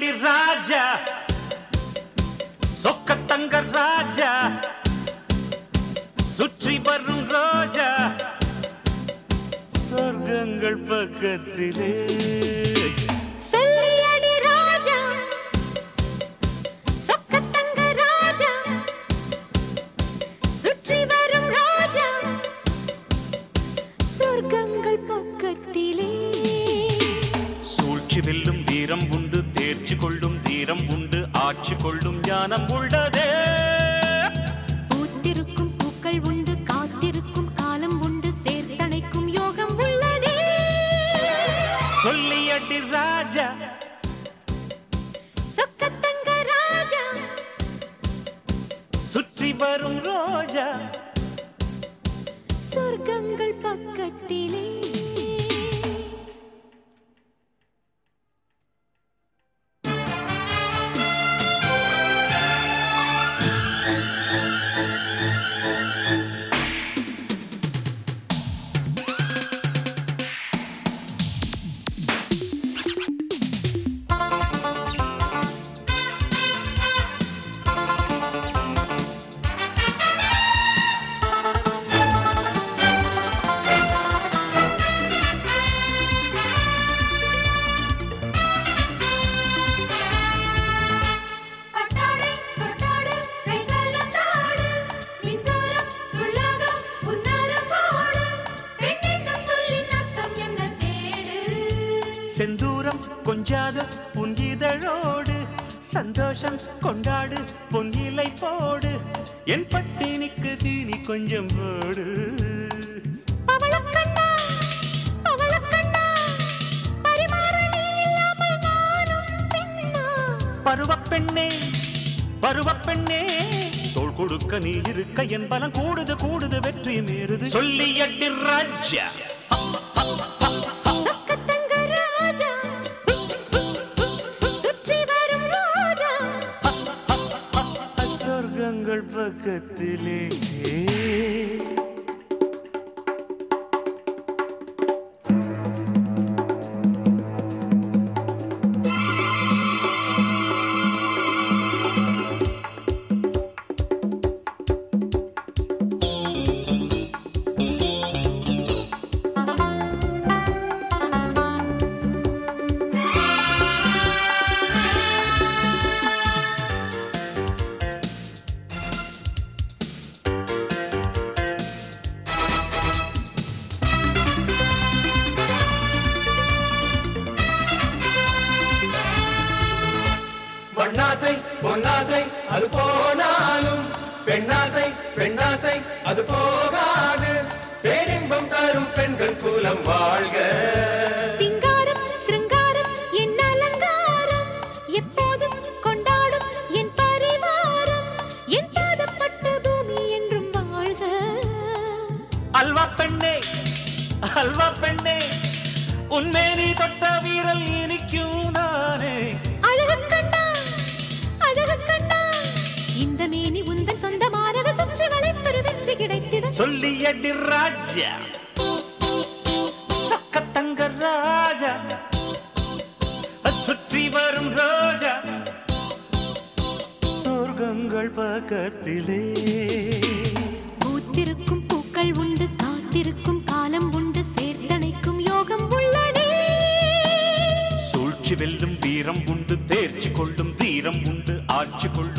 சொல்லி ராஜா சொக்க தங்க ராஜா சுற்றி வரும் ரோஜா சொர்க்கங்கள் பக்கத்திலே சொல்லியடி ராஜா சொக்கத்தங்க ராஜா சுற்றி வரும் ராஜா சொர்க்கங்கள் பக்கத்திலே சூழ்ச்சி வெல்லும் வீரம் உண்டு தேர்ச்சி கொள்ளும் தீரம் உண்டு ஆட்சி கொள்ளும் ஞானம் உள்ளதே பூத்திருக்கும் பூக்கள் உண்டு காத்திருக்கும் காலம் உண்டு சேர்த்தணைக்கும் யோகம் உள்ளதே சொல்லியடி ராஜா சொக்கத்தங்க ராஜா சுற்றி வரும் ரோஜா சொர்க்கங்கள் பக்கத்திலே பட்டாடை தொட்டாடு கைகளத்தாடு மின்சாரம் துள்ளாதம் உன்னரம் பாடு பெண்ணென்னும் சொல்லின் அர்த்தம் என்ன தேடு செந்தூரம் கொஞ்சாத புன்கிதழோடு சந்தோஷம் கொண்டாடு பொன்னிலை போடு என் பட்டினிக்கு தீனி கொஞ்சம் போடு பவளக்கண்ணா பவளக்கண்ணா பரிமாற நீ இல்லாமல் நானும் பெண்ணா பருவப் பெண்ணே பருவப் பெண்ணே தோள் கொடுக்க நீ இருக்க என் பலம் கூடுது கூடுது வெற்றி மீறுது சொல்லி எட்டி ராஜா சொக்கத்தங்க ராஜா சுற்றி வரும் ரோஜா சொர்க்கங்கள் பக்கத்திலே மண்ணாசை பொன்னாசை அது போனாலும் பெண்ணாசை பெண்ணாசை அது போகாது பேரின்பம் தரும் பெண்கள் குலம் வாழ்க சிங்காரம் சிருங்காரம் என் அலங்காரம் எப்போதும் கொண்டாடும் என் பரிவாரம் என் பாதப்பட்ட பூமி என்றும் வாழ்க அல்வா பெண்ணே அல்வா பெண்ணே உன்மேனி தொட்ட வீரல் இனிக்கும் நானே அழகு கண்ணா அழகு கண்ணா இந்த மேனி உந்தன் சொந்தமானது சுற்றி வளைப்பெரு வெற்றி கிடைத்திட சொல்லி எடி ராஜா சக்கத்தங்க ராஜா சுற்றி வரும் ரோஜா சொர்க்கங்கள் பக்கத்திலே பூத்திருக்கும் பூக்கள் உண்டு காத்திருக்கும் காலம் உண்டு சேர்த்தணைக்கும் யோகம் உள்ளதே சூழ்ச்சி வெல்லும் வீரம் உண்டு தேர்ச்சி கொள்ளும் தீரம் உண்டு ஆட்சி கொள்ளும்